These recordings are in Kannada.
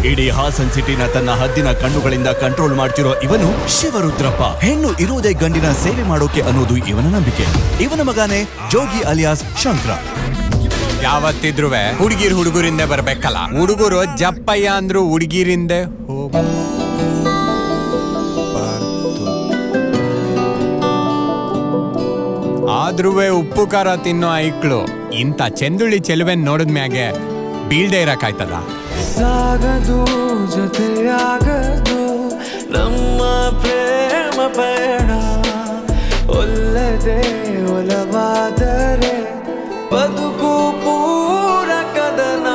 ಇಡೀ ಹಾಸನ್ ಸಿಟಿನ ತನ್ನ ಹದ್ದಿನ ಕಣ್ಣುಗಳಿಂದ ಕಂಟ್ರೋಲ್ ಮಾಡ್ತಿರೋ ಇವನು ಶಿವರುದ್ರಪ್ಪ ಹೆಣ್ಣು ಇರುವುದೇ ಗಂಡಿನ ಸೇವೆ ಮಾಡೋಕೆ ಅನ್ನೋದು ಇವನ ನಂಬಿಕೆ ಇವನ ಮಗನೇ ಜೋಗಿ ಅಲಿಯಾಸ್ ಶಂಕರ ಯಾವತ್ತಿದ್ರು ಹುಡುಗಿರ್ ಹುಡುಗರಿಂದೆ ಬರ್ಬೇಕಲ್ಲ ಹುಡುಗರು ಜಪ್ಪಯ್ಯ ಅಂದ್ರು ಹುಡುಗಿರಿಂದೆ ಹೋಗ್ ಆದ್ರೂ ಉಪ್ಪು ಖಾರ ತಿನ್ನೋ ಐಕ್ಳು ಇಂಥ ಚೆಂದುಳ್ಳಿ ಚೆಲುವೆನ್ ನೋಡಿದ್ಮ್ಯಾಗೆ ಬೀಳ್ದೆ ಇರಕ್ಕಾಯ್ತದ ಸಾಗದು ಜೊತೆಯಾಗದು ನಮ್ಮ ಪ್ರೇಮ ಪಯಣ ಒಲ್ಲದೆ ಒಲವಾದರೆ ಬದುಕು ಪೂರ ಕದನ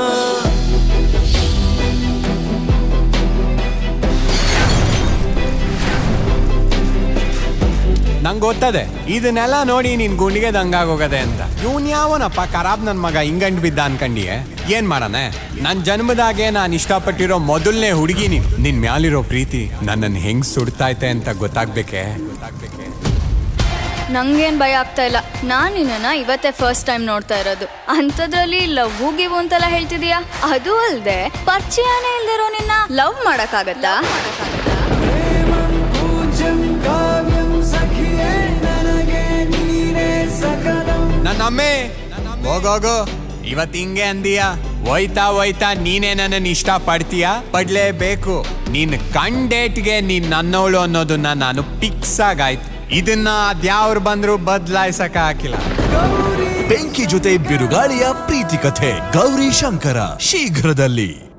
ನಂಗೆ ಗೊತ್ತದೆ ಇದನ್ನೆಲ್ಲ ನೋಡಿ ನಿನ್ ಗುಂಡಿಗೆ ದಂಗಾಗೋಗದೆ ಅಂತ ಇವನ್ ಯಾವನಪ್ಪ ಖರಾಬ್ ನನ್ ಮಗ ಹಿಂಗಂಡ್ ಬಿದ್ದ ಅನ್ಕಂಡಿಯೆ ಏನ್ ಮಾಡನೆ ನನ್ ಜನ್ಮದಾಗೆ ನಾನು ಇಷ್ಟಪಟ್ಟಿರೋ ಮೊದಲನೇ ಹುಡುಗಿ ನೀನ್ ನಿನ್ ಮ್ಯಾಲಿರೋ ಪ್ರೀತಿ ನನ್ನನ್ನು ಹೆಂಗ್ ಸುಡ್ತೈತೆ ಅಂತ ಗೊತ್ತಾಗ್ಬೇಕೆ ಗೊತ್ತಾಗ್ಬೇಕೆ ನಂಗೇನ್ ಭಯ ಆಗ್ತಾ ಇಲ್ಲ ನಾನ್ ನಿನ್ನ ಇವತ್ತೇ ಫಸ್ಟ್ ಟೈಮ್ ನೋಡ್ತಾ ಇರೋದು ಅಂಥದ್ರಲ್ಲಿ ಲವ್ ಗಿವ್ ಅಂತೆಲ್ಲ ಹೇಳ್ತಿದೀಯಾ ಅದು ಅಲ್ದೆ ಪರಿಚಯನೇ ಇಲ್ದಿರೋ ನಿನ್ನ ಲವ್ ಮಾಡಕ್ಕಾಗತ್ತಾ ಪ್ರೇಮಂ ಪೂಜ್ಯಂ ಕಾವ್ಯಂ ಸಖಿಯೇ ನನಗೆ ನೀನೇ ಸಕಲಂ ನನ್ನ ಅಮ್ಮೆ ಹೋಗೋಗು ಇವತ್ ಹಿಂಗೆ ಅಂದೀಯ ಹೋಯ್ತಾ ಹೋಯ್ತಾ ನೀನೇ ನನ್ನನ್ನು ಇಷ್ಟ ಪಡ್ತೀಯ ಪಡ್ಲೇಬೇಕು ನೀನ್ ಕಂಡೇಟ್ಗೆ ನೀನ್ ನನ್ನವಳು ಅನ್ನೋದನ್ನ ನಾನು ಫಿಕ್ಸ್ ಆಗಾಯ್ತು ಇದನ್ನ ಅದ್ಯಾವ್ರು ಬಂದ್ರು ಬದ್ಲಾಯ್ಸಕ ಹಾಕಿಲ್ಲ ಬೆಂಕಿ ಜೊತೆ ಬಿರುಗಾಳಿಯ ಪ್ರೀತಿ ಕಥೆ ಗೌರಿ ಶಂಕರ ಶೀಘ್ರದಲ್ಲಿ